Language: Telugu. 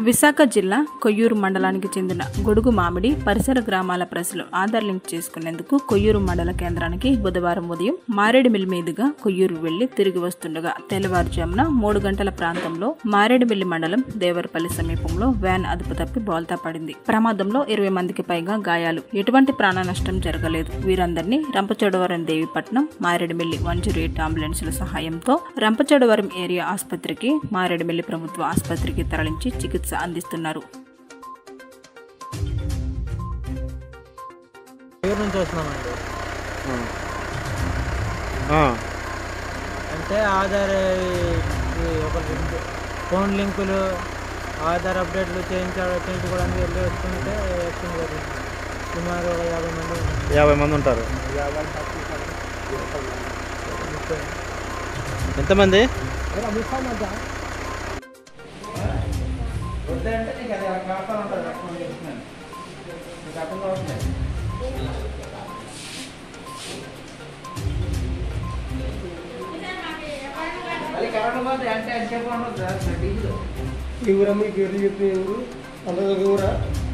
విశాఖ జిల్లా కొయ్యూరు మండలానికి చెందిన గొడుగు మామిడి పరిసర గ్రామాల ప్రజలు ఆధార్ లింక్ చేసుకునేందుకు కొయ్యూరు మండల కేంద్రానికి బుధవారం ఉదయం మారేడుమిల్లి మీదుగా కొయ్యూరు వెళ్లి తిరిగి వస్తుండగా తెల్లవారుజామున మూడు గంటల ప్రాంతంలో మారేడుమిల్లి మండలం దేవరపల్లి సమీపంలో వ్యాన్ అదుపు తప్పి బోల్తా పడింది ప్రమాదంలో ఇరవై మందికి పైగా గాయాలు ఎటువంటి ప్రాణ నష్టం జరగలేదు వీరందరినీ Rampachodavaram Devipatnam Maredumilli one zero eight అంబులెన్సుల సహాయంతో రంపచోడవరం ఏరియా ఆసుపత్రికి మారేడుమిల్లి ప్రభుత్వ ఆసుపత్రికి తరలించి చికిత్స అందిస్తున్నారు ఊరు నుంచి వస్తున్నామండి ఆ, అంటే ఆధార్ ఈ- ఈ ఒక లింక్ ఫోన్ లింకులు ఆధార్ అప్డేట్లు చేయించడం చేయించుకోవడానికి వెళ్ళి వస్తుంటే వచ్చింది కదా సుమారు ఒక యాభై మంది ఉన్నారు. యాభై మంది ఉంటారు ఎంతమంది ఈ ఊరమ్మ ఈ పేర్లు చెప్పిన ఊరు అందరి ఊరా